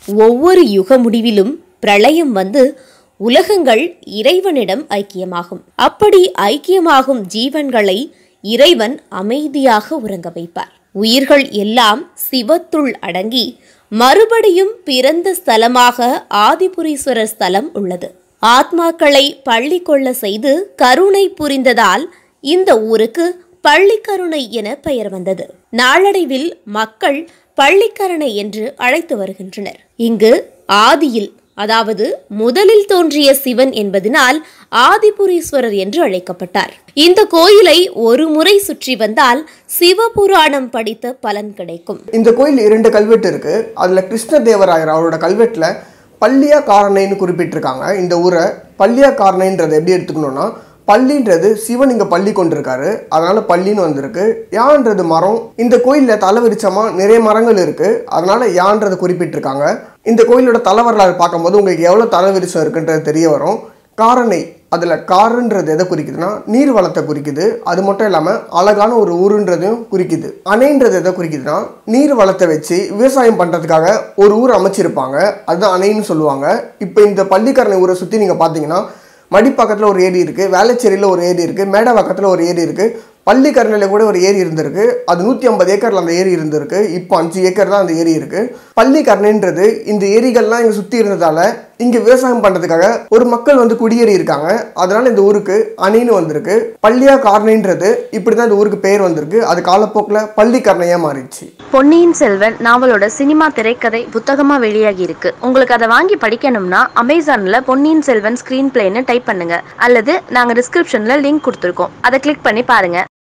ஒவ்வொரு யுக முடிவிலும் பிரளயம் வந்து உலகங்கள் இறைவனிடம் ஐக்கியமாகும் அப்படி ஐக்கியமாகும் ஜீவன்களை இறைவன் அமைதியாக உறங்க வைப்பார் உயிர்கள் எல்லாம் சிவத்துள் அடங்கி மறுபடியும் பிறந்த ஸ்தலமாக ஆதிபுரீஸ்வரர் ஸ்தலம் உள்ளது ஆத்மாக்களை பள்ளி கொள்ள செய்து கருணை புரிந்ததால் இந்த ஊருக்கு பள்ளிக்கருணை என பெயர் வந்தது நாளடைவில் மக்கள் பள்ளிக்கரணை என்று அழைத்து வருகின்றனர் இங்கு ஆதியில் அதாவது முதலில் தோன்றிய சிவன் என்பதனால் ஆதிபுரீஸ்வரர் என்று அழைக்கப்பட்டார் இந்த கோயிலை ஒரு முறை சுற்றி வந்தால் சிவபுராணம் படித்த பலன் கிடைக்கும் இந்த கோயில் இரண்டு கல்வெட்டு இருக்கு அதுல கிருஷ்ணதேவராயர் அவரோட கல்வெட்டுல பள்ளியா காரணைன்னு குறிப்பிட்டிருக்காங்க இந்த ஊரை பள்ளியா காரணைன்றது எப்படி எடுத்துக்கணும்னா பள்ளின்றது சிவன் இங்க பள்ளி கொண்டிருக்காரு அதனால பள்ளின்னு வந்திருக்கு யான்றது மரம் இந்த கோயில்ல தலைவிரிச்சமா நிறைய மரங்கள் இருக்கு அதனால யான்றது குறிப்பிட்டிருக்காங்க இந்த கோயிலோட தலை வரலாறு பார்க்கும்போது உங்களுக்கு எவ்வளவு தலைவிரிச்சம் இருக்குன்றது தெரிய வரும் காரணை அதில் காருன்றது எதை குறிக்குதுன்னா நீர் வளத்தை குறிக்குது அது மட்டும் இல்லாமல் அழகான ஒரு ஊருன்றதையும் குறிக்குது அணைன்றது எதை குறிக்குதுன்னா நீர் வளத்தை வச்சு விவசாயம் பண்ணுறதுக்காக ஒரு ஊர் அமைச்சிருப்பாங்க அதுதான் அணைன்னு சொல்லுவாங்க இப்போ இந்த பள்ளிக்கரணை ஊரை சுற்றி நீங்கள் பார்த்தீங்கன்னா மடிப்பாக்கத்தில் ஒரு ஏரி இருக்குது வேளச்சேரியில் ஒரு ஏரி இருக்குது மேடவாக்கத்தில் ஒரு ஏரி இருக்குது பள்ளிக்கரணையில் கூட ஒரு ஏரி இருந்திருக்கு அது நூற்றி ஐம்பது ஏக்கரில் அந்த ஏரி இருந்திருக்கு இப்போ அஞ்சு ஏக்கர் தான் அந்த ஏரி இருக்குது பள்ளிக்கரணைன்றது இந்த ஏரிகள்லாம் இங்கே சுற்றி இருந்ததால் இங்கே விவசாயம் பண்ணுறதுக்காக ஒரு மக்கள் வந்து குடியேறி இருக்காங்க அதனால இந்த ஊருக்கு அணின்னு வந்திருக்கு பள்ளியா காரணைன்றது இப்படி தான் இந்த ஊருக்கு பேர் வந்திருக்கு அது காலப்போக்கில் பள்ளிக்கரணையாக மாறிடுச்சு பொன்னியின் செல்வன் நாவலோட சினிமா திரைக்கதை புத்தகமா வெளியாகி இருக்கு உங்களுக்கு அதை வாங்கி படிக்கணும்னா அமேசான்ல பொன்னியின் செல்வன் ஸ்கிரீன் பிளேன்னு டைப் பண்ணுங்க அல்லது நாங்க டிஸ்கிரிப்ஷன்ல லிங்க் கொடுத்துருக்கோம் அதை கிளிக் பண்ணி பாருங்க